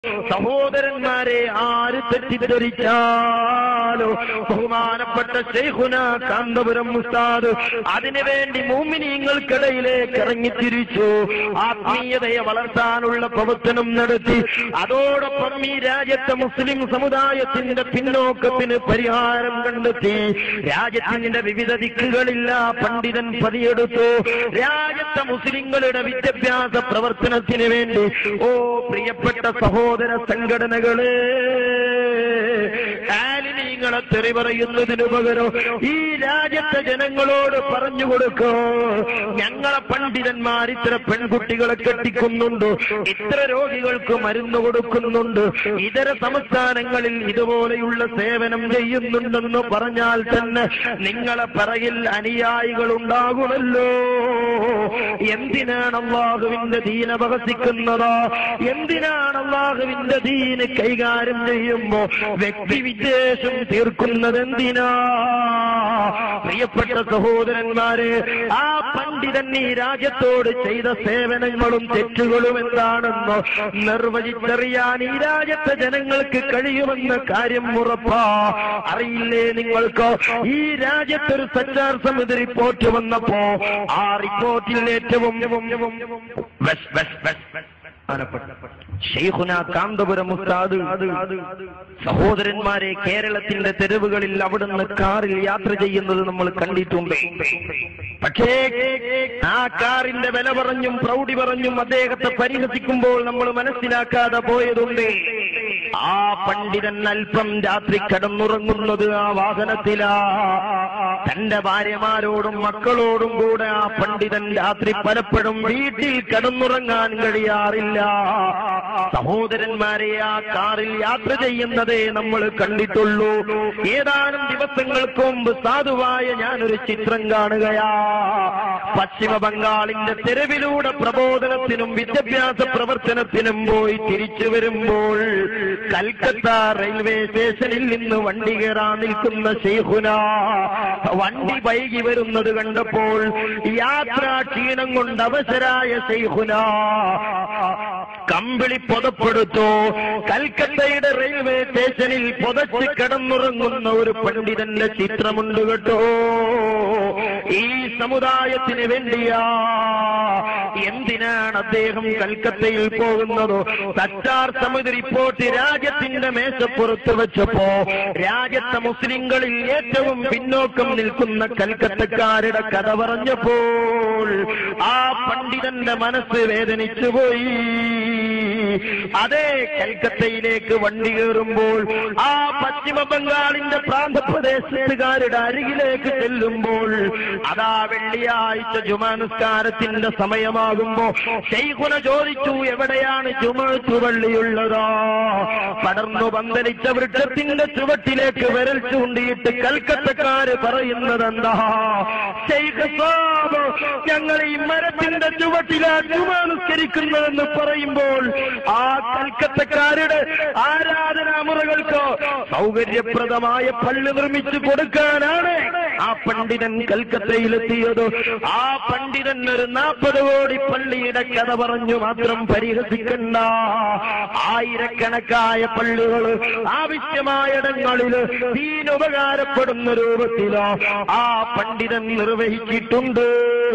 സഹോദരന്മാരെ ആര് തെറ്റിദ്ധരിച്ചാലോ ബഹുമാനപ്പെട്ട ശൈഖുന കാന്തപുരം മുസ്താദ് അതിനുവേണ്ടി മൂമിനീങ്ങൾക്കിടയിലേക്ക് ഇറങ്ങിത്തിരിച്ചു ആത്മീയതയെ വളർത്താനുള്ള പ്രവർത്തനം നടത്തി അതോടൊപ്പം ഈ രാജ്യത്തെ മുസ്ലിം സമുദായത്തിന്റെ പിന്നോക്കത്തിന് പരിഹാരം കണ്ടെത്തി രാജ്യത്തിന്റെ വിവിധ ദിക്കുകളിൽ ആ പണ്ഡിതൻ പതിയെടുത്തു രാജ്യത്തെ മുസ്ലിങ്ങളുടെ വിദ്യാഭ്യാസ പ്രവർത്തനത്തിന് വേണ്ടി ഓ പ്രിയപ്പെട്ട സഹോദര സംഘടനകളെ ആലിനീങ്ങളെ തെറി പറയുന്നതിനു പകരം ഈ രാജ്യത്തെ ജനങ്ങളോട് പറഞ്ഞു കൊടുക്കോ ഞങ്ങളെ പണ്ഡിതന്മാർ ഇത്ര പെൺകുട്ടികളെ കെട്ടിക്കുന്നുണ്ട് ഇത്ര രോഗികൾക്ക് മരുന്ന് കൊടുക്കുന്നുണ്ട് ഇതര സംസ്ഥാനങ്ങളിൽ ഇതുപോലെയുള്ള സേവനം ചെയ്യുന്നുണ്ടെന്ന് പറഞ്ഞാൽ തന്നെ നിങ്ങളെ പറയിൽ അനുയായികൾ ഉണ്ടാകുമല്ലോ എന്തിനാണ് അള്ളാഹുവിന്റെ ദീന അപഹസിക്കുന്നത് എന്തിനാണ് അള്ളാഹുവിന്റെ ദീന് കൈകാര്യം ചെയ്യുമ്പോ വ്യക്തിവിദ്വേഷം തീർക്കുന്നത് എന്തിനാ പ്രിയപ്പെട്ട സഹോദരന്മാരെ ആ പണ്ഡിതൻ ഈ രാജ്യത്തോട് ചെയ്ത സേവനങ്ങളും തെറ്റുകളും എന്താണെന്നോ നിർവചിച്ചറിയാൻ ഈ രാജ്യത്തെ ജനങ്ങൾക്ക് കഴിയുമെന്ന കാര്യം ഉറപ്പാ അറിയില്ലേ നിങ്ങൾക്ക് ഈ രാജ്യത്തൊരു സഞ്ചാർ സമിതി റിപ്പോർട്ട് വന്നപ്പോ ആ റിപ്പോർട്ടിൽ ഏറ്റവും ബസ് ബസ് ബസ് ഷെയ്ഖുന കാന്തപുരം ഉസ്താദ് സഹോദരന്മാരെ കേരളത്തിന്റെ തെരുവുകളിൽ അവിടുന്ന് കാറിൽ യാത്ര ചെയ്യുന്നത് നമ്മൾ കണ്ടിട്ടുണ്ട് പക്ഷേ ആ കാറിന്റെ വില പറഞ്ഞും പ്രൗഢി പറഞ്ഞും അദ്ദേഹത്തെ പരിഹസിക്കുമ്പോൾ നമ്മൾ മനസ്സിലാക്കാതെ പോയതുണ്ട് ആ പണ്ഡിതൻ അല്പം രാത്രി കടന്നുറങ്ങുന്നത് ആ വാഹനത്തിലാ തന്റെ ഭാര്യമാരോടും മക്കളോടും കൂടെ ആ പണ്ഡിതൻ രാത്രി പലപ്പോഴും വീട്ടിൽ കടന്നുറങ്ങാൻ കഴിയാറില്ല സഹോദരന്മാരെ ആ കാറിൽ യാത്ര ചെയ്യുന്നതേ നമ്മൾ കണ്ടിട്ടുള്ളൂ ഏതാനും ദിവസങ്ങൾക്ക് മുമ്പ് സാധുവായ ഞാനൊരു ചിത്രം കാണുകയാ പശ്ചിമ ബംഗാളിന്റെ തെരുവിലൂടെ പ്രബോധനത്തിനും വിദ്യാഭ്യാസ പ്രവർത്തനത്തിനും പോയി തിരിച്ചു വരുമ്പോൾ കൽക്കത്ത റെയിൽവേ സ്റ്റേഷനിൽ നിന്ന് വണ്ടി കയറാൻ നിൽക്കുന്ന ഷെയ്ഖുന വണ്ടി വൈകി വരുന്നത് കണ്ടപ്പോൾ യാത്രാ ക്ഷീണം കൊണ്ട് അവസരായ ഷെയ്ഖുന കമ്പിളി പുതപ്പെടുത്തു കൽക്കത്തയുടെ റെയിൽവേ സ്റ്റേഷനിൽ പുതച്ച് കിടന്നുറങ്ങുന്ന ഒരു പണ്ഡിതന്റെ ചിത്രമുണ്ട് കേട്ടോ ഈ സമുദായത്തിന് വേണ്ടിയാ എന്തിനാണ് അദ്ദേഹം കൽക്കത്തയിൽ പോകുന്നത് സച്ചാർ സമിതി റിപ്പോർട്ട് രാജ്യത്തിന്റെ മേശപ്പുറത്ത് വെച്ചപ്പോ രാജ്യത്തെ മുസ്ലിങ്ങളിൽ ഏറ്റവും പിന്നോക്കം നിൽക്കുന്ന കൽക്കത്തക്കാരുടെ കഥ പറഞ്ഞപ്പോൾ ആ പണ്ഡിതന്റെ മനസ്സ് വേദനിച്ചുപോയി അതേ കൽക്കത്തയിലേക്ക് വണ്ടി കയറുമ്പോൾ ആ പശ്ചിമ ബംഗാളിന്റെ പ്രാന്തപ്രദേശത്തുകാരുടെ അരികിലേക്ക് ചെല്ലുമ്പോൾ അതാ വെള്ളിയാഴ്ച ജുമാനുസ്കാരത്തിന്റെ സമയമാകുമ്പോ ശൈഖുന ചോദിച്ചു എവിടെയാണ് ജുമത്തു പള്ളിയുള്ളതോ പടർന്നു പന്തലിച്ച വൃക്ഷത്തിന്റെ ചുവട്ടിലേക്ക് വിരൽ ചൂണ്ടിയിട്ട് കൽക്കത്തക്കാര് പറയുന്നത് എന്താ ശൈഖ് സാബ് ഞങ്ങൾ ഈ മരത്തിന്റെ ചുവട്ടിലാ ജുമാനുസ്കരിക്കുന്നതെന്ന് പറയുമ്പോൾ ആ കൽക്കത്തക്കാരുടെ ആരാധനാമുറകൾക്ക് സൗകര്യപ്രദമായ പള്ളി നിർമ്മിച്ചു കൊടുക്കാനാണ് ആ പണ്ഡിതൻ കൽക്കത്തയിലെത്തിയത് ആ പണ്ഡിതൻ ഒരു നാൽപ്പത് കോടി പള്ളിയുടെ കഥ പറഞ്ഞു മാത്രം പരിഹസിക്കണ്ട ആയിരക്കണക്കായ പള്ളികൾ ആവശ്യമായിടങ്ങളിൽ ദീനുപകാരപ്പെടുന്ന രൂപത്തിലോ ആ പണ്ഡിതൻ നിർവഹിച്ചിട്ടുണ്ട്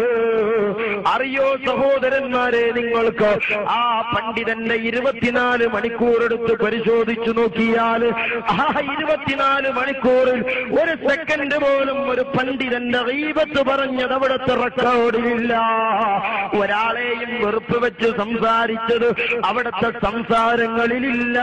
അറിയോ സഹോദരന്മാരെ നിങ്ങൾക്ക് ആ പണ്ഡിതന്റെ ഇരുപത്തിനാല് മണിക്കൂർ എടുത്ത് പരിശോധിച്ചു നോക്കിയാൽ ആ ഇരുപത്തിനാല് മണിക്കൂറിൽ ഒരു സെക്കൻഡ് പോലും ഒരു പണ്ഡിതന്റെ റീബത്ത് പറഞ്ഞത് അവിടുത്തെ റെക്കോർഡിലില്ല ഒരാളെയും വെറുപ്പ് വെച്ച് സംസാരിച്ചത് അവിടുത്തെ സംസാരങ്ങളിലില്ല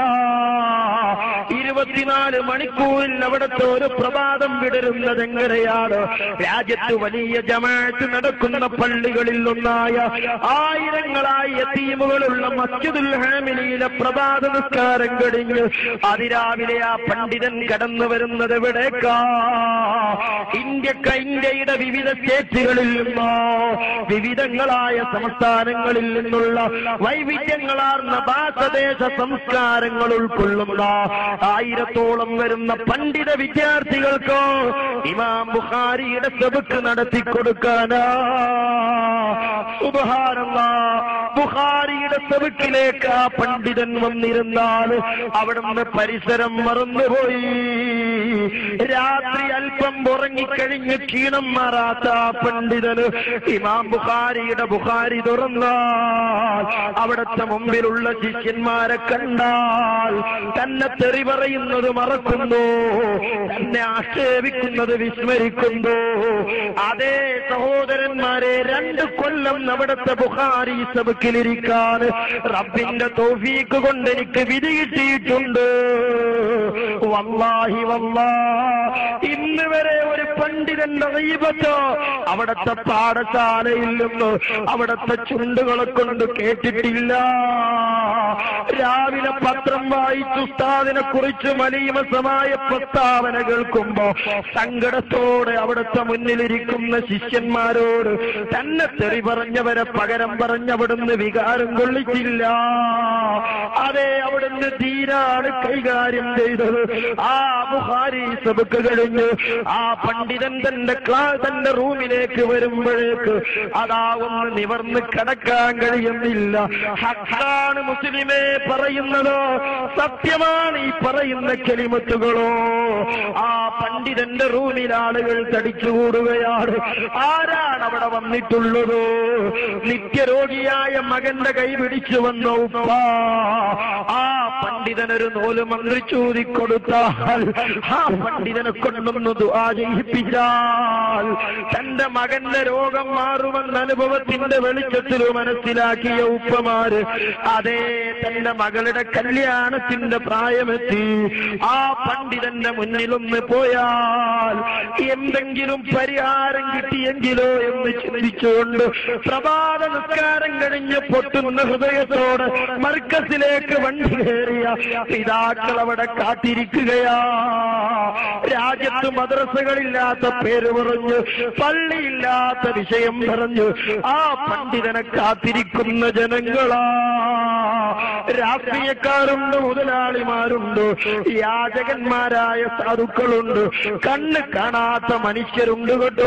ഇരുപത്തിനാല് മണിക്കൂറിൽ അവിടുത്തെ ഒരു പ്രഭാതം വിടരുന്നത് എങ്ങനെയാണ് രാജ്യത്ത് വലിയ ജമാഅത്ത് നടക്കുന്ന പള്ളികളിൽ ഒന്നായ ആയിരങ്ങളായ യത്തീമുകളുള്ള മസ്ജിദുൽ ഹാമിലിയിലെ പ്രഭാത നിസ്കാരം കഴിഞ്ഞ് അതിരാവിലെ ആ പണ്ഡിതൻ കടന്നു വരുന്നത് എവിടേക്കാ ഇന്ത്യക്ക ഇന്ത്യയുടെ വിവിധ സ്റ്റേറ്റുകളിൽ നിന്നോ വിവിധങ്ങളായ സംസ്ഥാനങ്ങളിൽ നിന്നുള്ള വൈവിധ്യങ്ങളാർന്ന ഭാഷദേശ സംസ്കാരങ്ങൾ ഉൾക്കൊള്ളുന്ന ആയിരത്തോളം വരുന്ന പണ്ഡിത വിദ്യാർത്ഥികൾക്ക് ഇമാം ബുഖാരിയുടെ സെബുക്ക് നടത്തി കൊടുക്കാനാ സുബഹാനല്ല ബുഹാരിയുടെ സെവുക്കിലേക്ക് ആ പണ്ഡിതൻ വന്നിരുന്നാൽ അവിടുന്ന് പരിസരം മറന്നുപോയി രാത്രി അല്പം ഉറങ്ങിക്കഴിഞ്ഞ് ക്ഷീണം മാറാത്ത ആ പണ്ഡിതന് ഇമാം ബുഖാരിയുടെ ബുഖാരി തുറന്നാൽ അവിടുത്തെ മുമ്പിലുള്ള ശിഷ്യന്മാരെ കണ്ടാൽ തന്നെ തെറി പറയുന്നത് മറക്കുന്നു തന്നെ ആക്ഷേപിക്കുന്നത് വിസ്മരിക്കുന്നു അതേ സഹോദരന്മാരെ രണ്ട് കൊല്ലം അവിടുത്തെ ബുഖാരി സബക്കിലിരിക്കാൻ റബ്ബിന്റെ തോഫീക്ക് കൊണ്ട് എനിക്ക് വിധി കിട്ടിയിട്ടുണ്ട് വല്ലാഹി വല്ലാ ഇന്ന് വരെ ഒരു പണ്ഡിതന്റെ ദൈവത്തോ അവിടത്തെ പാഠശാലയിൽ നിന്ന് അവിടത്തെ ചുണ്ടുകളെ കൊണ്ട് കേട്ടിട്ടില്ല രാവിലെ പത്രം വായിച്ചു ഉസ്താദിനെ കുറിച്ച് മലീമസമായ പ്രസ്താവന കേൾക്കുമ്പോ സങ്കടത്തോടെ അവിടുത്തെ മുന്നിലിരിക്കുന്ന ശിഷ്യന്മാരോട് തന്നെ തെറി പറഞ്ഞവരെ പകരം പറഞ്ഞവിടുന്ന് വികാരം കൊള്ളിച്ചില്ല അതെ അവിടുന്ന് തീരാണ് കൈകാര്യം ചെയ്തത് ആ ബുഹാരി സബക്ക് കഴിഞ്ഞ് ആ പണ്ഡിതൻ തന്റെ ക്ലാ- തന്റെ റൂമിലേക്ക് വരുമ്പോഴേക്ക് അതാ ഒന്ന് നിവർന്ന് കിടക്കാൻ കഴിയുന്നില്ല ഹക്കാണ് മുസ്ലിമേ പറയുന്നത് സത്യമാണ് ഈ പറയുന്ന കെളിമത്തുകളോ ആ പണ്ഡിതന്റെ റൂമിൽ ആളുകൾ തടിച്ചുകൂടുകയാണ് ആരാണ് അവിടെ വന്നിട്ടുള്ളത് നിത്യരോഗിയായ മകന്റെ കൈ പിടിച്ചു വന്ന ഉപ്പ ആ പണ്ഡിതനൊരു നൂല് മന്ത്രിച്ചൂതി കൊടുത്താൽ ആ പണ്ഡിതനെ കൊണ്ടൊന്ന് ദുആ ചെയ്യിപ്പിച്ചാൽ തന്റെ മകന്റെ രോഗം മാറുമെന്ന അനുഭവത്തിന്റെ വെളിച്ചത്തിൽ മനസ്സിലാക്കിയ ഉപ്പമാര് അതേ തന്റെ മകളുടെ കല്യാണത്തിന്റെ പ്രായമെത്തി ആ പണ്ഡിതന്റെ മുന്നിലൊന്ന് പോയാൽ എന്തെങ്കിലും പരിഹാരം കിട്ടിയെങ്കിലോ എന്ന് ചിന്തിച്ചുകൊണ്ട് പ്രഭാത നിസ്കാരം കഴിഞ്ഞ് പൊട്ടുന്ന ഹൃദയത്തോടെ മർക്കസിലേക്ക് വണ്ടി കയറിയ പിതാക്കൾ അവിടെ കാത്തിരിക്കുകയാ രാജ്യത്ത് മദ്രസകളില്ലാത്ത പേര് പറഞ്ഞു പള്ളിയില്ലാത്ത വിഷയം പറഞ്ഞു ആ പണ്ഡിതനെ കാത്തിരിക്കുന്ന ജനങ്ങളാ രാഷ്ട്രീയക്കാരുണ്ട് മുതലാളിമാരുണ്ട് യാചകന്മാരായ സാധുക്കളുണ്ട് കണ്ണ് കാണാത്ത മനുഷ്യരുണ്ട് കേട്ടോ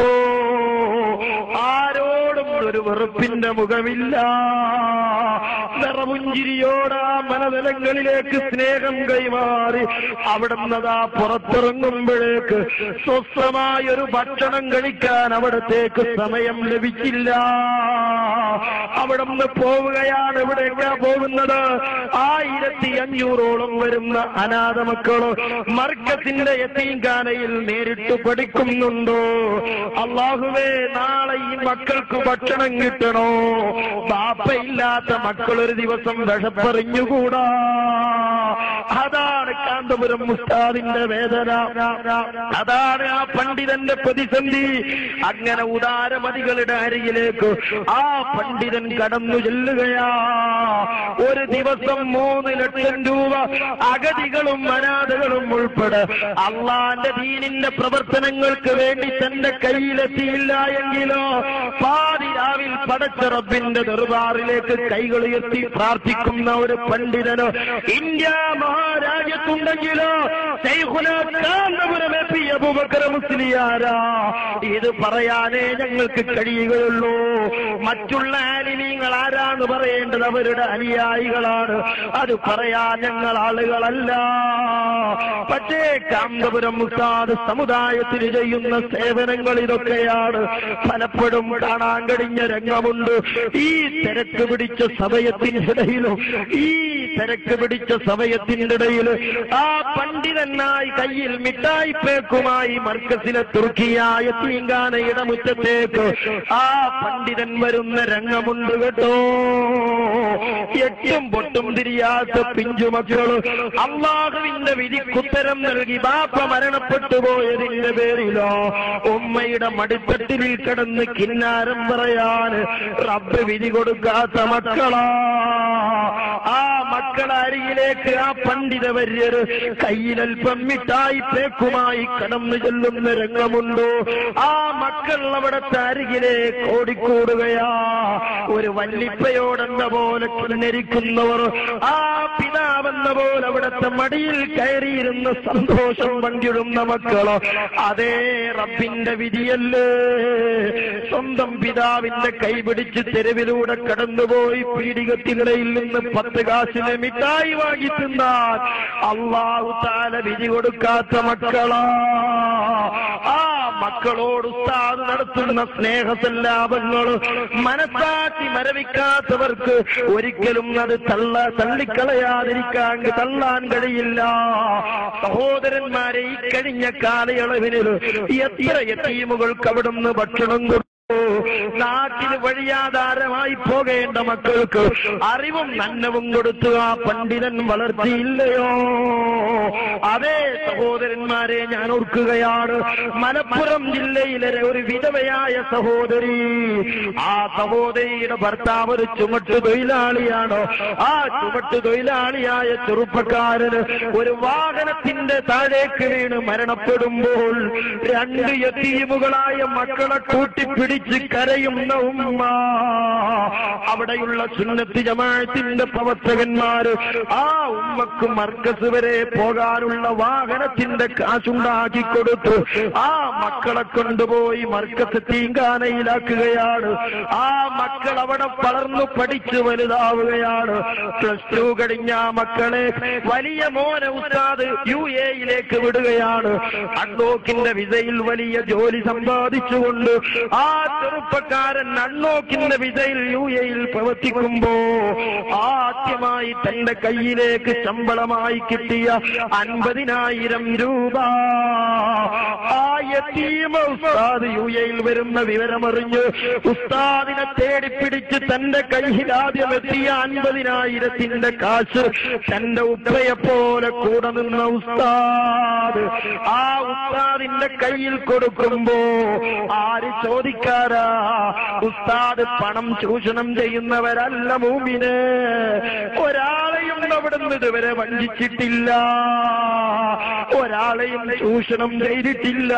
ആരോടും ഒരു വെറുപ്പിന്റെ മുഖമില്ല നിറപുഞ്ചിരിയോടാ മനതലങ്ങളിലേക്ക് സ്നേഹം കൈമാറി അവിടുന്നതാ പുറത്തിറങ്ങുമ്പോഴേക്ക് സ്വസ്ഥമായൊരു ഭക്ഷണം കഴിക്കാൻ അവിടത്തേക്ക് സമയം ലഭിച്ചില്ല അവിടുന്ന് പോവുകയാണ് എവിടെയൊക്കെയാ പോകുന്നത് ആയിരത്തി അഞ്ഞൂറോളം വരുന്ന അനാഥ മക്കള് മർക്കത്തിന്റെ യത്തീങ്കാനയിൽ നേരിട്ട് പഠിക്കുന്നുണ്ടോ അള്ളാഹുവേ നാളെ ഈ മക്കൾക്ക് ഭക്ഷണം കിട്ടണോ ബാപ്പയില്ലാത്ത മക്കൾ ഒരു ദിവസം വിഷപ്പറിഞ്ഞുകൂടാ അതാണ് കാന്തപുരം മുസ്താദിന്റെ വേദന അതാണ് ആ പണ്ഡിതന്റെ പ്രതിസന്ധി അങ്ങനെ ഉദാരമതികളുടെ അരികിലേക്ക് ആ പണ്ഡിതൻ കടന്നു ചെല്ലുകയാ ഒരു ദിവസം മൂന്ന് ലക്ഷം രൂപ അഗതികളും അനാഥകളും ഉൾപ്പെടെ അള്ളാന്റെ ദീനിന്റെ പ്രവർത്തനങ്ങൾക്ക് വേണ്ടി തന്റെ കയ്യിലെത്തിയില്ല എങ്കിലോ പാതിരാവിൽ പടച്ച റബ്ബിന്റെ ദർബാറിലേക്ക് കൈകൾ ഉയർത്തി പ്രാർത്ഥിക്കുന്ന ഒരു പണ്ഡിതനോ ഇന്ത്യ മഹാരാജ്യത്തുണ്ടെങ്കിലോ ശൈഖുന കാന്തപുരം എ പി അബൂബക്കർ മുസ്ലിയാരാ ഇത് പറയാനേ ഞങ്ങൾക്ക് കഴിയുകയുള്ളൂ മറ്റുള്ള ആലിമീങ്ങൾ ആരാന്ന് പറയേണ്ടത് അവരുടെ അനുയായികളാണ് അത് പറയാൻ ഞങ്ങൾ ആളുകളല്ല പക്ഷേ കാന്തപുരം മുസ്താദ് സമുദായത്തിന് ചെയ്യുന്ന സേവനങ്ങൾ ഇതൊക്കെയാണ് പലപ്പോഴും കാണാൻ കഴിഞ്ഞ രംഗമുണ്ട് ഈ തിരക്ക് പിടിച്ച സമയത്തിനിടയിലും ഈ തിരക്ക് പിടിച്ച സമയത്തിന്റെ ഇടയിൽ ആ പണ്ഡിതനായി കയ്യിൽ മിഠായി പേക്കുമായി മർക്കസിലെ തുർക്കിയായ തീങ്കാനയുടെ മുറ്റത്തേക്ക് ആ പണ്ഡിതൻ വരുന്ന രംഗമുണ്ട് കേട്ടോ എട്ടും പൊട്ടും തിരിയാത്ത പിഞ്ചുമക്കള് അള്ളാഹുവിന്റെ വിധിക്കുത്തരം നൽകി ബാപ്പ മരണപ്പെട്ടു പോയതിന്റെ പേരിലോ ഉമ്മയുടെ മടിത്തട്ടിൽ കിടന്ന് കിന്നാരം പറയാൻ റബ്ബ് വിധി കൊടുക്കാത്ത മക്കളാ ആ മക്കളെ അരികിലേക്ക് ആ പണ്ഡിത വര്യര് കയ്യിലൽപ്പം മിഠായി പേക്കുമായി കടന്നു ചെല്ലുന്ന രംഗമുണ്ടോ ആ മക്കൾ അവിടത്തെ അരികിലേക്ക് ഓടിക്കൂടുകയാ ഒരു വല്ലിപ്പയോടെന്ന പോലെ കിണരിക്കുന്നവർ ആ പിതാവെന്ന പോലെ അവിടത്തെ ഉമ്മയുടെ മടിയിൽ കയറിയിരുന്ന് സന്തോഷം പങ്കിടുന്ന മക്കളോ അതേ റബ്ബിന്റെ വിധിയല്ലേ സ്വന്തം പിതാവിന്റെ കൈപിടിച്ച് തെരുവിലൂടെ കടന്നുപോയി പീഡികത്തിനിടയിൽ നിന്ന് പത്ത് കാശിന് മിഠായി വാങ്ങി തിന്നാൻ അള്ളാഹു താല വിധി കൊടുക്കാത്ത മക്കളാ ആ മക്കളോട് ഉസ്താദ് നടത്തുന്ന സ്നേഹസല്ലാപങ്ങൾ മനസ്സാക്കി മരവിക്കാത്തവർക്ക് ഒരിക്കലും അത് തള്ള തള്ളിക്കളയാതിരിക്കാൻ തള്ളാൻ കഴിയില്ല സഹോദരന്മാരെ ഈ കഴിഞ്ഞ കാലയളവിന് എത്ര എത്തീമുകൾക്ക് അവിടുന്ന് ഭക്ഷണം കൊടുത്തു നാട്ടിൽ വഴിയാധാരമായി പോകേണ്ട മക്കൾക്ക് അറിവും നന്നവും കൊടുത്തു ആ പണ്ഡിതൻ വളർത്തിയില്ലയോ അതേ സഹോദരന്മാരെ ഞാൻ ഓർക്കുകയാണ് മലപ്പുറം ജില്ലയിലെ ഒരു വിധവയായ സഹോദരി ആ സഹോദരിയുടെ ഭർത്താവ് ഒരു ചുമട്ട് തൊഴിലാളിയാണോ ആ ചുമട്ട് തൊഴിലാളിയായ ചെറുപ്പക്കാരന് ഒരു വാഹനത്തിന്റെ താഴേക്ക് വീണ് മരണപ്പെടുമ്പോൾ രണ്ട് യത്തീമുകളായ മക്കളെ കൂട്ടിപ്പിടിച്ച് കരയുന്ന ഉമ്മ അവിടെയുള്ള സുന്നത്ത് ജമാഅത്തിന്റെ പ്രവർത്തകന്മാര് ആ ഉമ്മക്ക് മർക്കസ് വരെ പോകാനുള്ള വാഹനത്തിന്റെ കാശുണ്ടാക്കി കൊടുത്തു ആ മക്കളെ കൊണ്ടുപോയി മർക്കസ് തീങ്കാനയിലാക്കുകയാണ് ആ മക്കൾ അവിടെ വളർന്നു പഠിച്ചു വലുതാവുകയാണ് പ്ലസ് ടു കഴിഞ്ഞ ആ മക്കളെ വലിയ മോന ഉസ്താദ് യു എയിലേക്ക് വിടുകയാണ് അണ്ണോക്കിന്റെ വിസയിൽ വലിയ ജോലി സമ്പാദിച്ചുകൊണ്ട് ആ ചെറുപ്പക്കാരൻ അണ്ണോക്കിന്റെ വിസയിൽ യു എയിൽ പ്രവർത്തിക്കുമ്പോ ആദ്യമായി തന്റെ കയ്യിലേക്ക് ശമ്പളമായി കിട്ടിയ അൻപതിനായിരം രൂപ ആ യത്തീമ ഉസ്താദ് യു എയിൽ വരുന്ന വിവരമറിഞ്ഞ് ഉസ്താദിനെ തേടിപ്പിടിച്ച് തന്റെ കയ്യിൽ ആദ്യം എത്തിയ അൻപതിനായിരത്തിന്റെ കാശ് തന്റെ ഉപ്പയെ പോലെ കൂടെ നിന്ന ഉസ്താദ് ആ ഉസ്താദിന്റെ കയ്യിൽ കൊടുക്കുമ്പോ ആര് ചോദിക്കാരാ ഉസ്താദ് പണം ചൂഷണം ചെയ്യുന്നവരല്ല മൂമിന് ഒരാളെയും അവിടുന്ന് ഇതുവരെ വഞ്ചിച്ചിട്ടില്ല ഒരാളെയും ചൂഷണം ചെയ്തിട്ടില്ല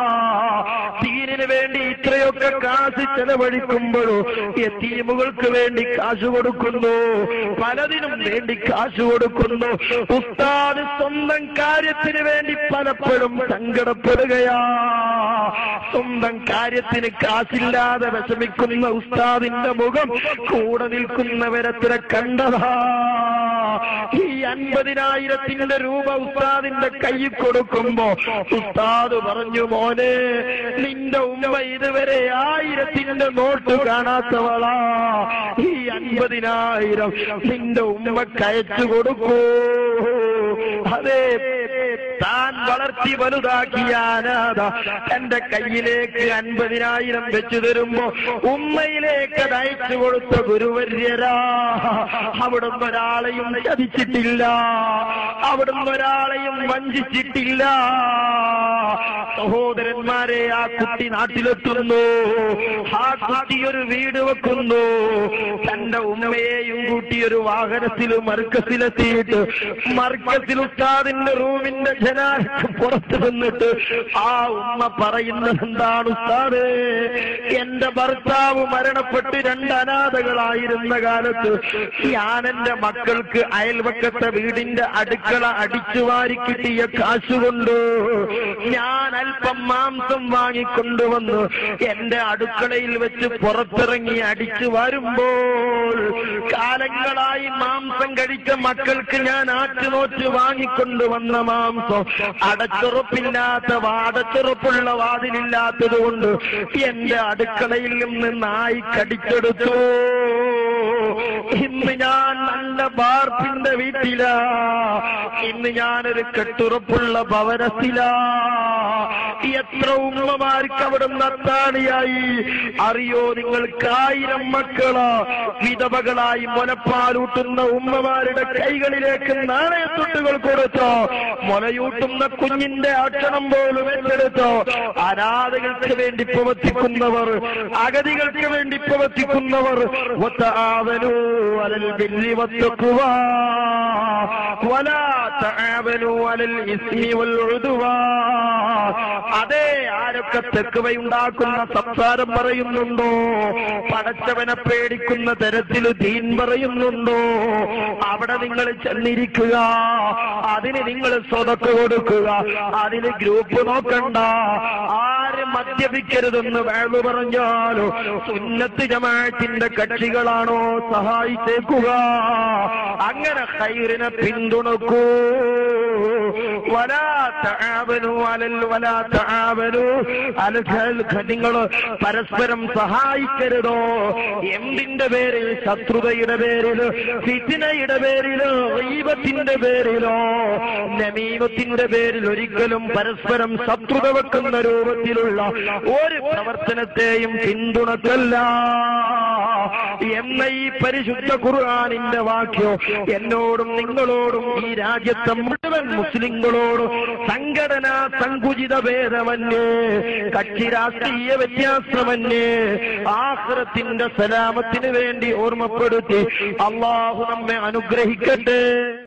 തീരിന് വേണ്ടി ഇത്രയൊക്കെ കാശ് ചെലവഴിക്കുമ്പോഴോ എത്തീമുകൾക്ക് വേണ്ടി കാശ് കൊടുക്കുന്നു പലതിനും വേണ്ടി കാശ് കൊടുക്കുന്നു ഉസ്താദ് സ്വന്തം കാര്യത്തിന് വേണ്ടി പലപ്പോഴും സങ്കടപ്പെടുകയാ സ്വന്തം കാര്യത്തിന് കാശില്ലാതെ വിഷമിക്കുന്ന ഉസ്താദിന്റെ മുഖം കൂടെ നിൽക്കുന്നവരത്ര കണ്ടതാ ഈ അൻപതിനായിരത്തിന്റെ രൂപ ഉസ്താദിന്റെ കയ്യിൽ കൊടുക്കുമ്പോ ഉസ്താദ് പറഞ്ഞു മോനെ നിന്റെ ഉമ്മ ഇതുവരെ ആയിരത്തിന്റെ നോട്ട് കാണാത്തവളാ ഈ അൻപതിനായിരം നിന്റെ ഉമ്മക്ക് അയച്ചു കൊടുക്കൂ അതെ താൻ വളർത്തി വലുതാക്കിയ അനാഥ തന്റെ കയ്യിലേക്ക് അൻപതിനായിരം വെച്ചു തരുമ്പോ ഉമ്മയിലേക്ക് അത് അയച്ചു കൊടുത്ത ഗുരുവര്യരാ അവിടുന്ന് ഒരാളെയും ചതിച്ചിട്ടില്ല അവിടുന്ന് ഒരാളെയും വഞ്ചിച്ചിട്ടില്ല സഹോദരന്മാരെ ആ കുട്ടി നാട്ടിലെത്തുന്നു ആ കുട്ടി ഒരു വീട് വെക്കുന്നു തന്റെ ഉമ്മയെയും കൂട്ടി ഒരു വാഹനത്തിൽ മർക്കസിലെത്തിയിട്ട് മർക്കസിൽ ഉസ്താദിന്റെ റൂമിന്റെ ജനാലക്ക് പുറത്ത് നിന്നിട്ട് ആ ഉമ്മ പറയുന്നത് എന്താണ് ഉസ്താദ് എന്റെ ഭർത്താവ് മരണപ്പെട്ട് രണ്ട് അനാഥകളായിരുന്ന കാലത്ത് ഞാൻ എന്റെ മക്കൾക്ക് അയൽവക്കത്തെ വീടിന്റെ അടുക്കള അടിച്ചു വാരി കിട്ടിയ കാശുകൊണ്ട് ഞാൻ അല്പം മാംസം വാങ്ങിക്കൊണ്ടുവന്ന് എന്റെ അടുക്കളയിൽ വെച്ച് പുറത്തിറങ്ങി അടിച്ചു വരുമ്പോൾ കാലങ്ങളായി മാംസം കഴിച്ച മക്കൾക്ക് ഞാൻ ആറ്റുനോറ്റ് വാങ്ങിക്കൊണ്ടുവന്ന മാംസം അടച്ചുറപ്പില്ലാത്ത വാടച്ചുറപ്പുള്ള വാതിലില്ലാത്തത് കൊണ്ട് എന്റെ അടുക്കളയിൽ നിന്ന് നായി കടിച്ചെടുത്തു ഇന്ന് ഞാൻ നല്ല ബാർപ്പിന്റെ വീട്ടിലാ ഇന്ന് ഞാനൊരു കെട്ടുറപ്പുള്ള ഭവനത്തിലാ എത്ര ഉമ്മമാർക്ക് അവിടെ നത്താണിയായി അറിയോ നിങ്ങൾക്ക് ആയിരം മക്കള് വിധവകളായി മുലപ്പാലൂട്ടുന്ന ഉമ്മമാരുടെ കൈകളിലേക്ക് നാണയത്തുട്ടുകൾ കൊടുത്തോ മുലയൂട്ടുന്ന കുഞ്ഞിന്റെ അക്ഷണം പോലും ഏറ്റെടുത്തോ അനാഥകൾക്ക് വേണ്ടി പ്രവർത്തിക്കുന്നവർ അഗതികൾക്ക് വേണ്ടി പ്രവർത്തിക്കുന്നവർ وتعاونوا على البر والتقوى ولا تعاونوا على الإثم والعدوان അതേ ആരൊക്കെ തെക്കുവയുണ്ടാക്കുന്ന സംസാരം പറയുന്നുണ്ടോ പടച്ചവനെ പേടിക്കുന്ന തരത്തിൽ ദീൻ പറയുന്നുണ്ടോ അവിടെ നിങ്ങൾ ചെന്നിരിക്കുക അതിന് നിങ്ങൾ സ്വതക്ക് കൊടുക്കുക അതിന് ഗ്രൂപ്പ് നോക്കണ്ട ആര് മദ്യപിക്കരുതെന്ന് വേളു പറഞ്ഞാലോ സുന്നത്ത് ജമാഅത്തിന്റെ കക്ഷികളാണോ സഹായിച്ചേക്കുക അങ്ങനെ ഹൈറിനെ പിന്തുണക്കൂ വലാ തആവനു അലൽ വലാ തആവനു അലൽ നിങ്ങൾ പരസ്പരം സഹായിക്കരുതോ എന്തിന്റെ പേരിൽ ശത്രുതയുടെ പേരിൽ ഫിത്തിനയുടെ പേരിലോ ഈവത്തിന്റെ പേരിലോ നമീമത്തിന്റെ പേരിൽ ഒരിക്കലും പരസ്പരം ശത്രുത വെക്കുന്ന രൂപത്തിലുള്ള ഒരു പ്രവർത്തനത്തെയും പിന്തുണക്കല്ല എന്ന ഈ പരിശുദ്ധ ഖുർആാനിന്റെ വാക്യോ എന്നോടും നിങ്ങളോടും ഈ രാജ്യത്തെ മുഴുവൻ മുസ്ലിങ്ങളോടും സംഘടനാ സങ്കുചിത ഭേദമന്യേ കക്ഷി രാഷ്ട്രീയ വ്യത്യാസമന്യേ ആഹ്റത്തിന്റെ സലാമത്തിന് വേണ്ടി ഓർമ്മപ്പെടുത്തി അള്ളാഹു നമ്മെ അനുഗ്രഹിക്കട്ടെ